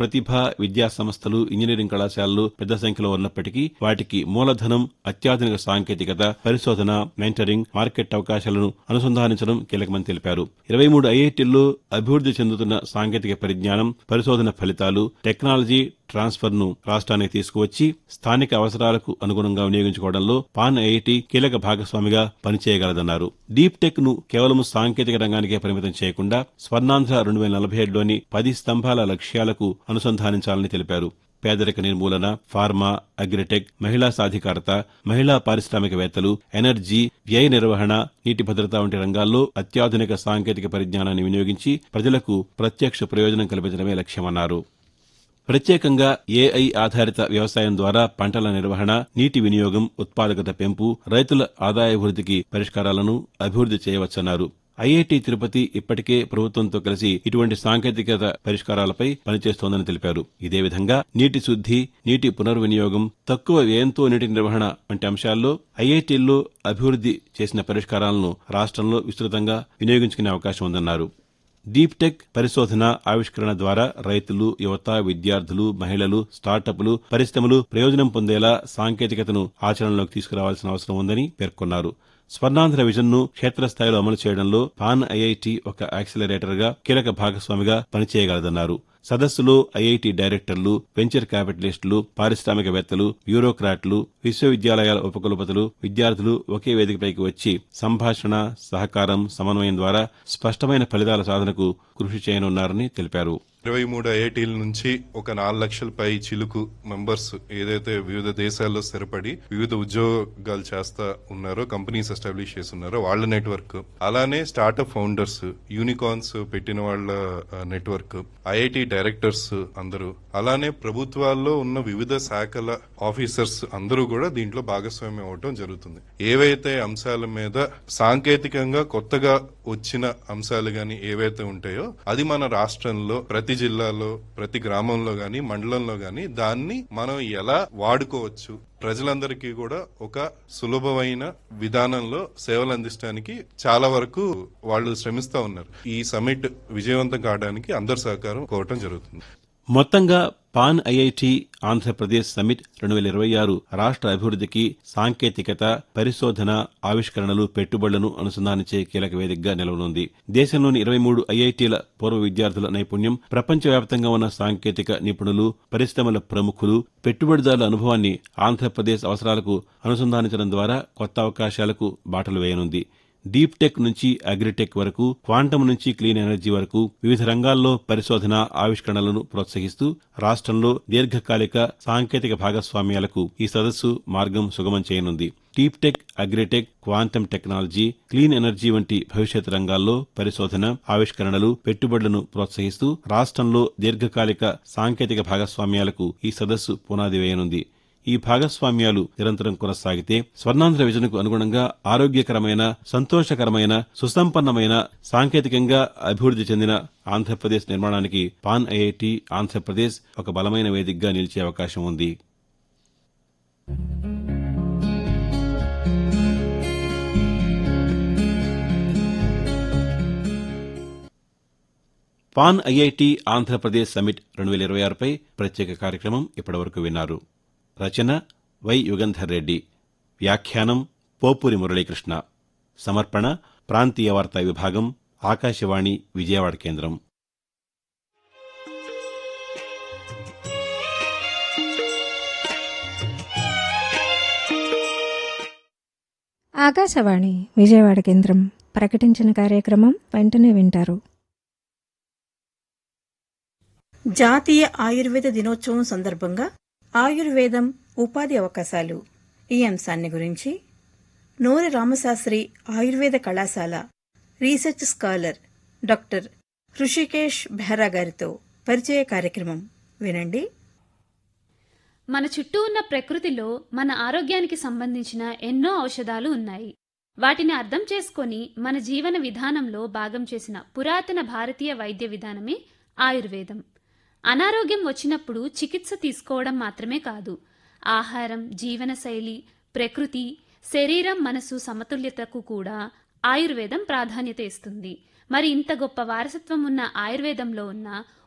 ప్రతిభ విద్యా సంస్థలు ఇంజనీరింగ్ కళాశాలలు పెద్ద సంఖ్యలో ఉన్నప్పటికీ వాటికి మూలధనం అత్యాధునిక సాంకేతికత పరిశోధన మెంటరింగ్ మార్కెట్ అవకాశాలను అనుసంధానించడం కీలకమని తెలిపారు ఇరవై మూడు ఐఐటీల్లో అభివృద్ది చెందుతున్న సాంకేతిక పరిజ్ఞానం పరిశోధన ఫలితాలు టెక్నాలజీ ట్రాన్స్ఫర్ ను రాష్ట్రానికి తీసుకువచ్చి స్థానిక అవసరాలకు అనుగుణంగా వినియోగించుకోవడంలో పాన్ ఐఐటి కీలక భాగస్వామిగా పనిచేయగలదన్నారు డీప్ టెక్ ను కేవలం సాంకేతిక రంగానికే పరిమితం చేయకుండా స్వర్ణాంధ్ర రెండు వేల నలభై ఏడులోని పది స్తంభాల లక్ష్యాలకు అనుసంధానించాలని తెలిపారు పేదరిక నిర్మూలన ఫార్మా అగ్రిటెక్ మహిళా సాధికారత మహిళా పారిశ్రామికవేత్తలు ఎనర్జీ వ్యయ నిర్వహణ నీటి భద్రత వంటి రంగాల్లో అత్యాధునిక సాంకేతిక పరిజ్ఞానాన్ని వినియోగించి ప్రజలకు ప్రత్యక్ష ప్రయోజనం కల్పించడమే లక్ష్యమన్నారు ప్రత్యేకంగా ఏఐ ఆధారిత వ్యవసాయం ద్వారా పంటల నిర్వహణ నీటి వినియోగం ఉత్పాదకత పెంపు రైతుల ఆదాయాభివృద్ధికి పరిష్కారాలను అభివృద్ది చేయవచ్చన్నారు ఐఐటి తిరుపతి ఇప్పటికే ప్రభుత్వంతో కలిసి ఇటువంటి సాంకేతికత పరిష్కారాలపై పనిచేస్తోందని తెలిపారు ఇదే విధంగా నీటి శుద్ది నీటి పునర్వినియోగం తక్కువ వ్యయంతో నీటి నిర్వహణ వంటి అంశాల్లో ఐఐటీల్లో అభివృద్ది చేసిన పరిష్కారాలను రాష్ట్రంలో విస్తృతంగా వినియోగించుకునే అవకాశం ఉందన్నారు డీప్ టెక్ పరిశోధన ఆవిష్కరణ ద్వారా రైతులు యువత విద్యార్థులు మహిళలు స్టార్టప్లు పరిశ్రమలు ప్రయోజనం పొందేలా సాంకేతికతను ఆచరణలోకి తీసుకురావాల్సిన అవసరం ఉందని పేర్కొన్నారు స్వర్ణాంధ్ర విజన్ను క్షేత్రస్థాయిలో అమలు చేయడంలో పాన్ ఐఐటి ఒక యాక్సిలరేటర్గా కీలక భాగస్వామిగా పనిచేయగలదన్నారు సదస్సులో ఐఐటి డైరెక్టర్లు వెంచర్ క్యాపిటలిస్టులు పారిశ్రామికవేత్తలు బ్యూరోక్రాట్లు విశ్వవిద్యాలయాల ఉపకులపతులు విద్యార్థులు ఒకే వేదికపైకి వచ్చి సంభాషణ సహకారం సమన్వయం ద్వారా స్పష్టమైన ఫలితాల సాధనకు కృషి చేయనున్నారని తెలిపారు ఇరవై మూడు ఐఐటీల నుంచి ఒక నాలుగు లక్షల పై చిలుకు మెంబర్స్ ఏదైతే వివిధ దేశాల్లో స్థిరపడి వివిధ ఉద్యోగాలు చేస్తా ఉన్నారో కంపెనీస్ ఎస్టాబ్లిష్ చేస్తున్నారో వాళ్ళ నెట్వర్క్ అలానే స్టార్టప్ ఫౌండర్స్ యూనికార్న్స్ పెట్టిన వాళ్ళ నెట్వర్క్ ఐఐటి డైరెక్టర్స్ అందరూ అలానే ప్రభుత్వాల్లో ఉన్న వివిధ శాఖల ఆఫీసర్స్ అందరూ కూడా దీంట్లో భాగస్వామ్యం అవటం జరుగుతుంది ఏవైతే అంశాల మీద సాంకేతికంగా కొత్తగా వచ్చిన అంశాలు గాని ఏవైతే ఉంటాయో అది మన రాష్ట్రంలో ప్రతి జిల్లాలో ప్రతి గ్రామంలో గాని మండలంలో గాని దాన్ని మనం ఎలా వాడుకోవచ్చు ప్రజలందరికీ కూడా ఒక సులభమైన విధానంలో సేవలు అందించడానికి చాలా వరకు వాళ్ళు శ్రమిస్తా ఉన్నారు ఈ సమిట్ విజయవంతం కావడానికి అందరి సహకారం కోరటం జరుగుతుంది మొత్తంగా పాన్ ఐఐటి ఆంధ్రప్రదేశ్ సమిట్ రెండు వేల ఇరవై ఆరు రాష్ట్ర అభివృద్ధికి సాంకేతికత పరిశోధన ఆవిష్కరణలు పెట్టుబడులను అనుసంధానించే కీలక వేదికగా నిలవనుంది దేశంలోని ఇరవై మూడు ఐఐటీల పూర్వ విద్యార్థుల నైపుణ్యం ప్రపంచవ్యాప్తంగా ఉన్న సాంకేతిక నిపుణులు పరిశ్రమల ప్రముఖులు పెట్టుబడిదారుల అనుభవాన్ని ఆంధ్రప్రదేశ్ అవసరాలకు అనుసంధానించడం ద్వారా కొత్త అవకాశాలకు బాటలు వేయనుంది డీప్ టెక్ నుంచి అగ్రిటెక్ వరకు క్వాంటం నుంచి క్లీన్ ఎనర్జీ వరకు వివిధ రంగాల్లో పరిశోధన ఆవిష్కరణలను ప్రోత్సహిస్తూ రాష్ట్రంలో దీర్ఘకాలిక సాంకేతిక భాగస్వామ్యాలకు ఈ సదస్సు మార్గం సుగమం చేయనుంది deep tech agritech quantum technology clean energy వంటి భవిష్యత్ రంగాల్లో పరిశోధన ఆవిష్కరణలు పెట్టుబడులను ప్రోత్సహిస్తూ రాష్ట్రంలో దీర్ఘకాలిక సాంకేతిక భాగస్వామ్యాలకు ఈ సదస్సు పునాది వేయనుంది ఈ భాగస్వామ్యాలు నిరంతరం కొనసాగితే స్వర్ణాంధ్ర విజన్కు అనుగుణంగా ఆరోగ్యకరమైన సంతోషకరమైన సుసంపన్నమైన సాంకేతికంగా అభివృద్ది చెందిన ఆంధ్రప్రదేశ్ నిర్మాణానికి పాన్ ఐఐటి ఆంధ్రప్రదేశ్ ఒక బలమైన వేదికగా నిలిచే అవకాశం ఉంది పాన్ ఐఐటి ఆంధ్రప్రదేశ్ సమిట్ రెండు వేల ఇరవై ఆరుపై ప్రత్యేక కార్యక్రమం ఇప్పటివరకు విన్నారు రచన వై యుగంధర్ రెడ్డి వ్యాఖ్యానం పోపూరి మురళీకృష్ణ సమర్పణ ప్రాంతీయ వార్తా విభాగం ఆకాశవాణి విజయవాడ కేంద్రం ఆకాశవాణి విజయవాడ కేంద్రం ప్రకటించిన కార్యక్రమం వెంటనే వింటారు జాతీయ ఆయుర్వేద దినోత్సవం సందర్భంగా ఆయుర్వేదం ఉపాధి అవకాశాలు ఈ అంశాన్ని గురించి నూరి రామశాస్త్రి ఆయుర్వేద కళాశాల research scholar doctor Hrishikesh Behra గారితో పరిచయ కార్యక్రమం వినండి మన చుట్టూ ఉన్న ప్రకృతిలో మన ఆరోగ్యానికి సంబంధించిన ఎన్నో ఔషధాలు ఉన్నాయి వాటిని అర్థం చేసుకొని మన జీవన విధానంలో భాగం చేసిన పురాతన భారతీయ వైద్య విధానమే ఆయుర్వేదం అనారోగ్యం వచ్చినప్పుడు చికిత్స తీసుకోవడం మాత్రమే కాదు ఆహారం జీవనశైలి ప్రకృతి శరీరం మనసు సమతుల్యతకు కూడా ఆయుర్వేదం ప్రాధాన్యత ఇస్తుంది మరి ఇంత గొప్ప వారసత్వం ఉన్న ఆయుర్వేదంలో ఉన్న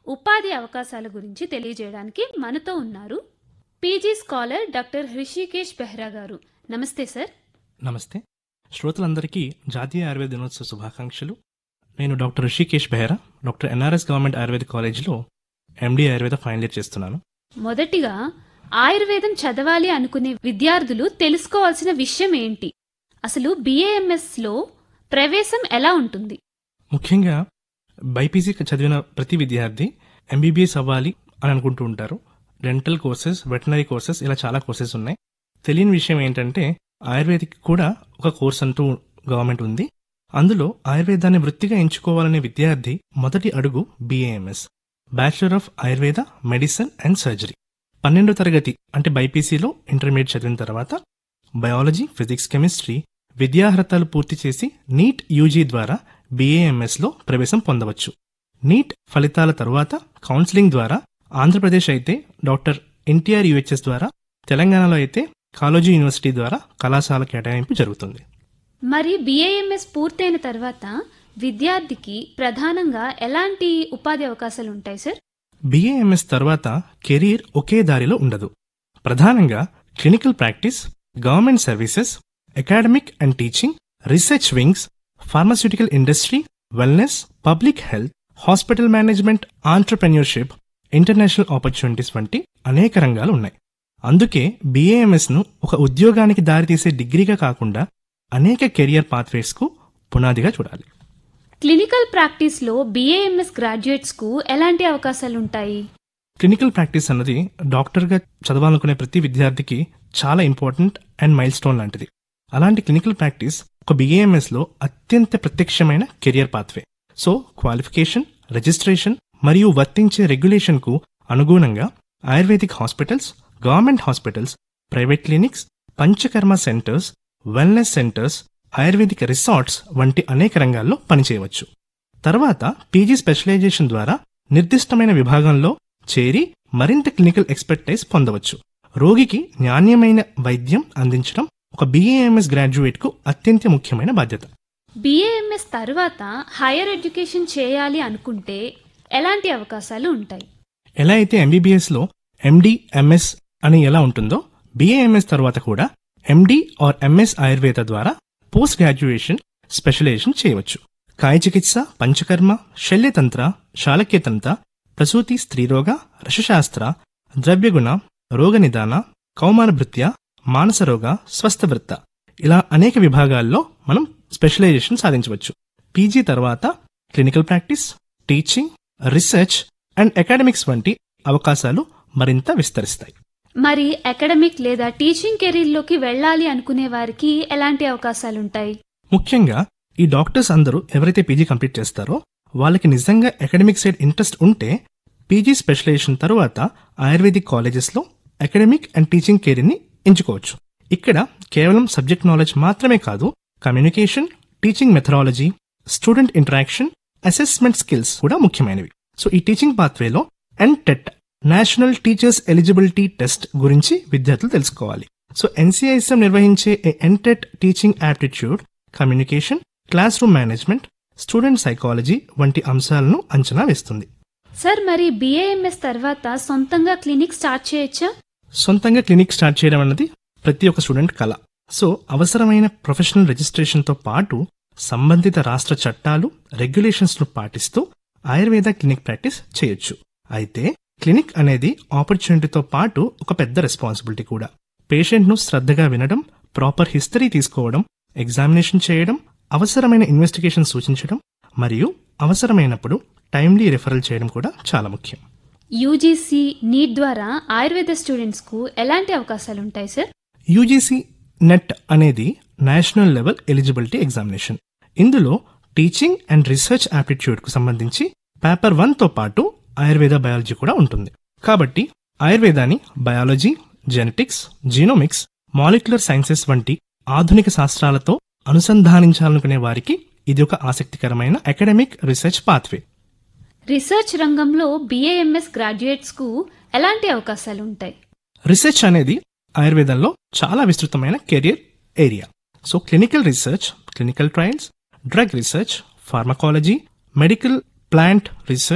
ఉపాధి అవకాశాల గురించి తెలియజేయడానికి మనతో ఉన్నారు PG scholar doctor Hrishikesh Behra garu namaste sir నమస్తే శ్రోతలందరికీ జాతీయ ఆయుర్వేద దినోత్సవ శుభాకాంక్షలు నేను doctor Rishikesh Behra doctor NRS government Ayurveda కాలేజీలో ఎండి ఆయుర్వేద ఫైనల్ ఇయర్ చేస్తున్నాను మొదటిగా ఆయుర్వేదం చదవాలి అనుకునే విద్యార్థులు తెలుసుకోవాల్సిన విషయం ఏంటి అసలు BAMS లో ప్రవేశం ఎలా ఉంటుంది ముఖ్యంగా బైపీసీ చదివిన ప్రతి విద్యార్థి ఎంబీబీఎస్ అవ్వాలి అని అనుకుంటూ ఉంటారు డెంటల్ కోర్సెస్ వెటనరీ కోర్సెస్ ఇలా చాలా కోర్సెస్ ఉన్నాయి తెలియని విషయం ఏంటంటే ఆయుర్వేదిక్ కూడా ఒక కోర్స్ అంటూ గవర్నమెంట్ ఉంది అందులో ఆయుర్వేదాన్ని వృత్తిగా ఎంచుకోవాలనే విద్యార్థి మొదటి అడుగు BAMS bachelor of Ayurveda medicine and surgery పన్నెండో తరగతి అంటే బైపీసీలో ఇంటర్మీడియట్ చదివిన తర్వాత బయాలజీ ఫిజిక్స్ కెమిస్ట్రీ విద్యార్హతలు పూర్తి చేసి నీట్ యూజీ ద్వారా BAMS లో ప్రవేశం పొందవచ్చు నీట్ ఫలితాల తరువాత కౌన్సిలింగ్ ద్వారా ఆంధ్రప్రదేశ్ అయితే డాక్టర్ ఎన్టీఆర్ యుహెచ్ఎస్ ద్వారా తెలంగాణలో అయితే కాలోజీ యూనివర్సిటీ ద్వారా కళాశాల కేటాయింపు జరుగుతుంది మరి బిఏఎంఎస్ పూర్తయిన తర్వాత విద్యార్థికి ప్రధానంగా ఎలాంటి ఉపాధి అవకాశాలు ఉంటాయి సార్ బీఏఎంఎస్ తర్వాత కెరీర్ ఒకే దారిలో ఉండదు ప్రధానంగా clinical practice government services academic and teaching research wings pharmaceutical industry wellness public health hospital management entrepreneurship international opportunities వంటి అనేక రంగాలు ఉన్నాయి అందుకే బీఏఎంఎస్ ను ఒక ఉద్యోగానికి దారితీసే డిగ్రీగా కాకుండా అనేక కెరియర్ పాత్వేస్ కు పునాదిగా చూడాలి క్లినికల్ ప్రాక్టీస్లో బిఏఎంఎస్ గ్రాడ్యుయేట్స్కు ఎలాంటి అవకాశాలు ఉంటాయి క్లినికల్ ప్రాక్టీస్ అన్నది డాక్టర్గా చదవాలనుకునే ప్రతి విద్యార్థికి చాలా ఇంపార్టెంట్ అండ్ మైల్ స్టోన్ లాంటిది అలాంటి క్లినికల్ ప్రాక్టీస్ ఒక BAMS లో అత్యంత ప్రత్యక్షమైన career pathway so qualification registration మరియు వర్తించే రెగ్యులేషన్ కు అనుగుణంగా Ayurvedic hospitals government hospitals private clinics panchakarma centres wellness centres Ayurvedic resorts వంటి అనేక రంగాల్లో పనిచేయవచ్చు తర్వాత పీజీ స్పెషలైజేషన్ ద్వారా నిర్దిష్టమైన విభాగంలో చేరి మరింత క్లినికల్ ఎక్స్పర్టైజ్ పొందవచ్చు రోగికి నాణ్యమైన వైద్యం అందించడం ఒక బీఏఎంఎస్ గ్రాడ్యుయేట్ కు అత్యంత ముఖ్యమైన బాధ్యత బిఏఎంఎస్ తర్వాత హైయర్ ఎడ్యుకేషన్ చేయాలి అనుకుంటే ఎలాంటి అవకాశాలు ఉంటాయి ఎలా అయితే ఎంబీబీఎస్ లో ఎండి ఎంఎస్ అని ఎలా ఉంటుందో బీఏఎంఎస్ తర్వాత కూడా ఎండి ఆర్ ఎంఎస్ ఆయుర్వేద ద్వారా పోస్ట్ గ్రాడ్యుయేషన్ స్పెషలైజేషన్ చేయవచ్చు కాయ చికిత్స పంచకర్మ శల్యతంత్ర శాలక్యతంత్ర ప్రసూతి స్త్రీరోగ రసశాస్త్ర ద్రవ్యగుణ రోగ నిదాన కౌమార భృత్య మానస రోగ స్వస్థవృత్త ఇలా అనేక విభాగాల్లో మనం స్పెషలైజేషన్ సాధించవచ్చు పీజీ తర్వాత clinical practice teaching research and academics వంటి అవకాశాలు మరింత విస్తరిస్తాయి మరి అకాడమిక్ లేదా టీచింగ్ కెరీర్లోకి వెళ్ళాలి అనుకునే వారికి ఎలాంటి అవకాశాలు ఉంటాయి ముఖ్యంగా ఈ డాక్టర్స్ అందరూ ఎవరైతే పీజీ కంప్లీట్ చేస్తారో వాళ్ళకి నిజంగా అకాడమిక్ సైడ్ ఇంట్రెస్ట్ ఉంటే పీజీ స్పెషలైజేషన్ తర్వాత ఆయుర్వేదిక్ కాలేజెస్లో అకాడమిక్ అండ్ టీచింగ్ కెరీర్ని ఎంచుకోవచ్చు ఇక్కడ కేవలం సబ్జెక్ట్ నాలెడ్జ్ మాత్రమే కాదు communication teaching methodology student interaction assessment skills కూడా ముఖ్యమైనవి సో ఈ టీచింగ్ పాత్వేలో and TET national teachers eligibility test గురించి విద్యార్థులు తెలుసుకోవాలి సో ఎన్సీఐఎస్ఎం నిర్వహించే NTET teaching aptitude communication classroom management student psychology వంటి అంశాలను అంచనా వేస్తుంది సార్ మరి బిఏఎంఎస్ తర్వాత సొంతంగా క్లినిక్ స్టార్ట్ చేయొచ్చా సొంతంగా క్లినిక్ స్టార్ట్ చేయడం అన్నది ప్రతి ఒక్క స్టూడెంట్ కళ సో అవసరమైన ప్రొఫెషనల్ రిజిస్ట్రేషన్తో పాటు సంబంధిత రాష్ట్ర చట్టాలు రెగ్యులేషన్స్ ను పాటిస్తూ ఆయుర్వేద క్లినిక్ ప్రాక్టీస్ చేయొచ్చు అయితే క్లినిక్ అనేది ఆపర్చునిటీతో పాటు ఒక పెద్ద రెస్పాన్సిబిలిటీ కూడా పేషెంట్ ను శ్రద్ధగా వినడం ప్రాపర్ హిస్టరీ తీసుకోవడం ఎగ్జామినేషన్ చేయడం అవసరమైన ఇన్వెస్టిగేషన్ సూచించడం మరియు అవసరమైనప్పుడు టైమ్లీ రెఫరల్ చేయడం కూడా చాలా ముఖ్యం యూజీసీ నీట్ ద్వారా ఆయుర్వేద స్టూడెంట్స్కు ఎలాంటి అవకాశాలు ఉంటాయి సార్ యూజీసీ నెట్ అనేది నేషనల్ లెవెల్ ఎలిజిబిలిటీ ఎగ్జామినేషన్ ఇందులో టీచింగ్ అండ్ రీసెర్చ్ యాప్టిట్యూడ్ కు సంబంధించి పేపర్ వన్ తో పాటు ఆయుర్వేద బయాలజీ కూడా ఉంటుంది కాబట్టి ఆయుర్వేదాన్ని biology genetics genomics molecular sciences వంటి ఆధునిక శాస్త్రాలతో అనుసంధానించాలనుకునే వారికి ఇది ఒక ఆసక్తికరమైన అకాడమిక్ రీసెర్చ్ పాత్వే రీసెర్చ్ రంగంలో బిఏఎంఎస్ గ్రాడ్యుయేట్స్కు ఎలాంటి అవకాశాలు ఉంటాయి రీసెర్చ్ అనేది ఆయుర్వేదంలో చాలా విస్తృతమైన career area so clinical research clinical trials drug research pharmacology medical plant research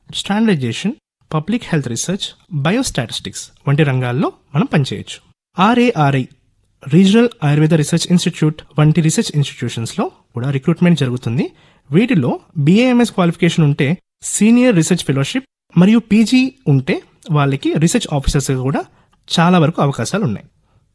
standardisation public health research biostatistics వంటి రంగాల్లో మనం పనిచేయొచ్చు RARI regional Ayurveda research institute వంటి రీసెర్చ్ ఇన్స్టిట్యూషన్స్ లో కూడా రిక్రూట్మెంట్ జరుగుతుంది వీటిలో బీఏఎంఎస్ క్వాలిఫికేషన్ ఉంటే సీనియర్ రీసెర్చ్ ఫెలోషిప్ మరియు పీజీ ఉంటే వాళ్ళకి రీసెర్చ్ ఆఫీసర్స్ కూడా చాలా వరకు అవకాశాలు ఉన్నాయి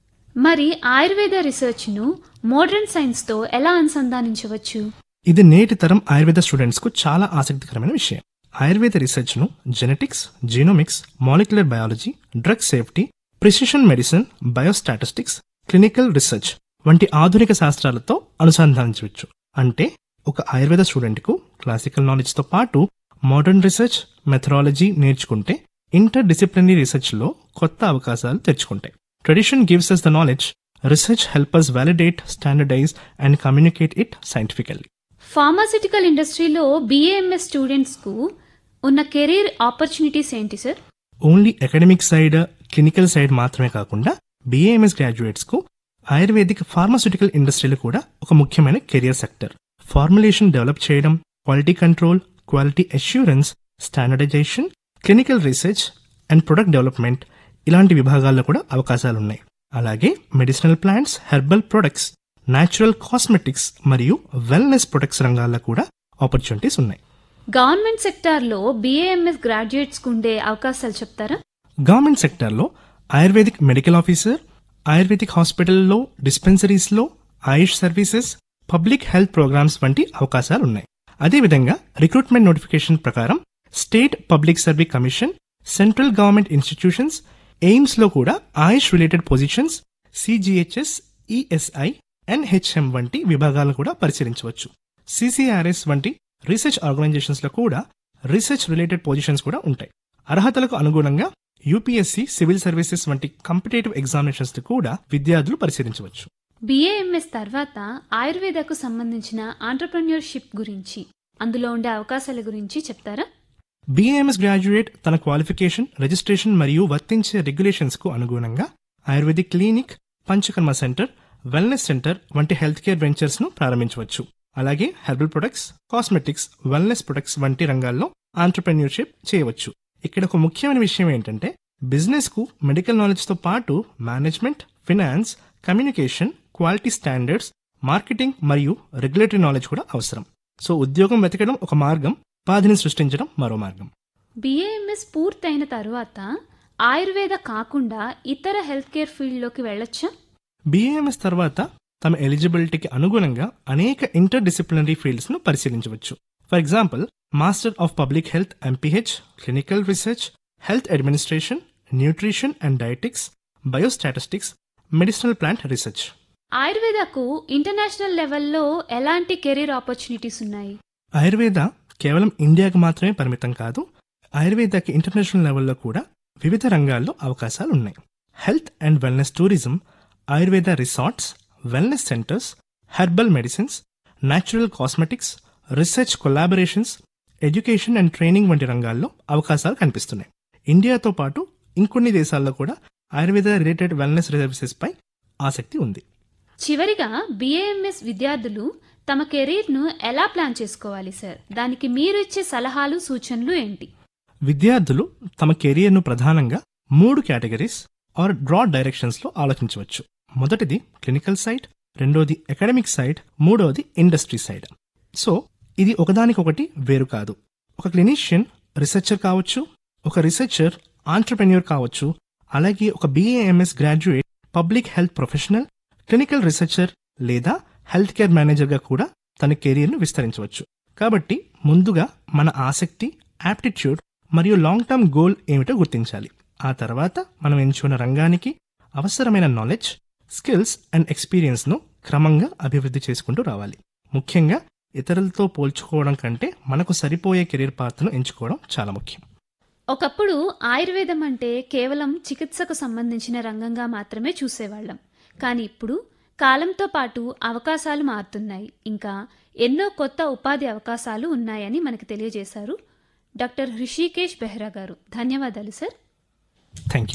మరి ఆయుర్వేద రీసెర్చ్ను మోడర్న్ సైన్స్తో ఎలా అనుసంధానించవచ్చు ఇది నేటి తరం ఆయుర్వేద స్టూడెంట్స్ కు చాలా ఆసక్తికరమైన విషయం ఆయుర్వేద రీసెర్చ్ ను genetics genomics molecular biology drug safety precision medicine biostatistics clinical research వంటి ఆధునిక శాస్త్రాలతో అనుసంధానించవచ్చు అంటే ఒక ఆయుర్వేద స్టూడెంట్ కు క్లాసికల్ నాలెడ్జ్ తో పాటు మోడర్న్ రీసెర్చ్ మెథడాలజీ నేర్చుకుంటే ఇంటర్ డిసిప్లినరీ రీసెర్చ్ లో కొత్త అవకాశాలు తెరుచుకుంటాయి tradition gives us the knowledge research help us validate standardise and communicate it scientifically pharmaceutical ఇండస్ట్రీలో బీఏఎంఎస్ స్టూడెంట్స్కు ఉన్న కెరీర్ ఆపర్చునిటీస్ ఏంటి sir only academic side clinical side మాత్రమే కాకుండా బీఏఎంఎస్ గ్రాడ్యుయేట్స్ కు ఆయుర్వేదిక్ ఫార్మాస్యూటికల్ ఇండస్ట్రీలో కూడా ఒక ముఖ్యమైన కెరియర్ సెక్టర్ ఫార్ములేషన్ డెవలప్ చేయడం quality control quality assurance standardisation clinical research and product development ఇలాంటి విభాగాల్లో కూడా అవకాశాలున్నాయి అలాగే medicinal plants herbal products natural cosmetics మరియు వెల్నెస్ ప్రొడక్ట్స్ రంగాల్లో కూడా ఆపర్చునిటీస్ ఉన్నాయి గవర్నమెంట్ సెక్టార్లో బీఏఎంఎస్ గ్రాడ్యుయేట్స్కు ఉండే అవకాశాలు చెప్తారా గవర్నమెంట్ సెక్టార్లో ఆయుర్వేదిక్ మెడికల్ ఆఫీసర్ ఆయుర్వేదిక్ హాస్పిటల్లో డిస్పెన్సరీస్లో AYUSH services public health programmes వంటి అవకాశాలు ఉన్నాయి అదేవిధంగా రిక్రూట్మెంట్ నోటిఫికేషన్ ప్రకారం state public service commission central government institutions AIIMS లో కూడా AYUSH related positions CGHS ESI NHM వంటి విభాగాలను కూడా పరిశీలించవచ్చు సిసిఆర్ఎస్ వంటి రీసెర్చ్ ఆర్గనైజేషన్స్ లో కూడా రీసెర్చ్ రిలేటెడ్ పొజిషన్స్ కూడా ఉంటాయి అర్హతలకు అనుగుణంగా యూపీఎస్సీ సివిల్ సర్వీసెస్ వంటి కాంపిటేటివ్ ఎగ్జామినేషన్స్ కూడా విద్యార్థులు పరిశీలించవచ్చు బీఏఎంఎస్ తర్వాత ఆయుర్వేదకు సంబంధించిన ఆంటర్ప్రెన్యూర్షిప్ గురించి అందులో ఉండే అవకాశాల గురించి చెప్తారా బీఏఎంఎస్ గ్రాడ్యుయేట్ తన క్వాలిఫికేషన్ రిజిస్ట్రేషన్ మరియు వర్తించే రెగ్యులేషన్స్ కు అనుగుణంగా Ayurvedic clinic panchakarma centre wellness centre వంటి హెల్త్ కేర్ వెంచర్స్ ను ప్రారంభించవచ్చు అలాగే herbal products cosmetics wellness products వంటి రంగాల్లో ఆంటర్ప్రెన్యూర్షిప్ చేయవచ్చు ఇక్కడ ఒక ముఖ్యమైన విషయం ఏంటంటే బిజినెస్ కు మెడికల్ నాలెడ్జ్ తో పాటు management finance communication quality standards marketing మరియు రెగ్యులేటరీ నాలెడ్జ్ కూడా అవసరం సో ఉద్యోగం వెతకడం ఒక మార్గం ఉపాధిని సృష్టించడం మరో మార్గం బీఏఎంఎస్ పూర్తయిన తర్వాత ఆయుర్వేద కాకుండా ఇతర హెల్త్ కేర్ ఫీల్డ్లోకి వెళ్ళొచ్చా బీఏఎంఎస్ తర్వాత తమ ఎలిజిబిలిటీకి అనుగుణంగా అనేక ఇంటర్ డిసిప్లినరీ ఫీల్డ్స్ ను పరిశీలించవచ్చు for example master of public health MPH clinical research health administration nutrition and dietetics biostatistics medicinal plant research ఆయుర్వేదకు ఇంటర్నేషనల్ లెవెల్లో ఎలాంటి కెరీర్ ఆపర్చునిటీస్ ఉన్నాయి ఆయుర్వేద కేవలం ఇండియాకు మాత్రమే పరిమితం కాదు ఆయుర్వేదకి ఇంటర్నేషనల్ లెవెల్లో కూడా వివిధ రంగాల్లో అవకాశాలు ఉన్నాయి health and wellness tourism Ayurveda resorts wellness centres herbal medicines natural cosmetics research collaborations education and training వంటి రంగాల్లో అవకాశాలు కనిపిస్తున్నాయి ఇండియాతో పాటు ఇంకొన్ని దేశాల్లో కూడా ఆయుర్వేద రిలేటెడ్ వెల్నెస్ సర్వీసెస్ పై ఆసక్తి ఉంది చివరిగా బీఏఎంఎస్ విద్యార్థులు తమ కెరీర్ను ఎలా ప్లాన్ చేసుకోవాలి సార్ దానికి మీరు ఇచ్చే సలహాలు సూచనలు ఏంటి విద్యార్థులు తమ కెరియర్ను ప్రధానంగా మూడు కేటగిరీస్ ఆర్ బ్రాడ్ డైరెక్షన్స్ లో ఆలోచించవచ్చు మొదటిది క్లినికల్ సైడ్ రెండోది అకాడమిక్ సైడ్ మూడోది ఇండస్ట్రీ సైడ్ సో ఇది ఒకదానికొకటి వేరు కాదు ఒక క్లినిషియన్ రీసెర్చర్ కావచ్చు ఒక రీసెర్చర్ ఆంటర్ప్రెన్యూర్ కావచ్చు అలాగే ఒక BAMS graduate public health professional clinical researcher లేదా హెల్త్ కేర్ మేనేజర్గా కూడా తన కెరీర్ను విస్తరించవచ్చు కాబట్టి ముందుగా మన ఆసక్తి యాప్టిట్యూడ్ మరియు లాంగ్ టర్మ్ గోల్ ఏమిటో గుర్తించాలి ఆ తర్వాత మనం ఎంచుకున్న రంగానికి అవసరమైన నాలెడ్జ్ స్కిల్స్ అండ్ ఎక్స్పీరియన్స్ ను క్రమంగా అభివృద్ధి చేసుకుంటూ రావాలి ముఖ్యంగా ఇతరులతో పోల్చుకోవడం కంటే మనకు సరిపోయే కెరీర్ పాత్రను ఎంచుకోవడం చాలా ముఖ్యం ఒకప్పుడు ఆయుర్వేదం అంటే కేవలం చికిత్సకు సంబంధించిన రంగంగా మాత్రమే చూసేవాళ్ళం కానీ ఇప్పుడు కాలంతో పాటు అవకాశాలు మారుతున్నాయి ఇంకా ఎన్నో కొత్త ఉపాధి అవకాశాలు ఉన్నాయని మనకు తెలియజేశారు డాక్టర్ హృషికేష్ బెహ్రా గారు ధన్యవాదాలు సార్ థ్యాంక్ యూ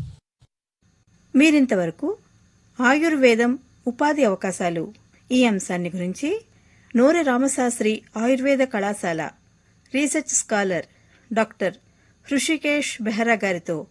మీరింతవరకు ఆయుర్వేదం ఉపాధి అవకాశాలు ఈ అంశాన్ని గురించి నూరి రామశాస్త్రి ఆయుర్వేద కళాశాల research scholar doctor Hrishikesh Behra గారితో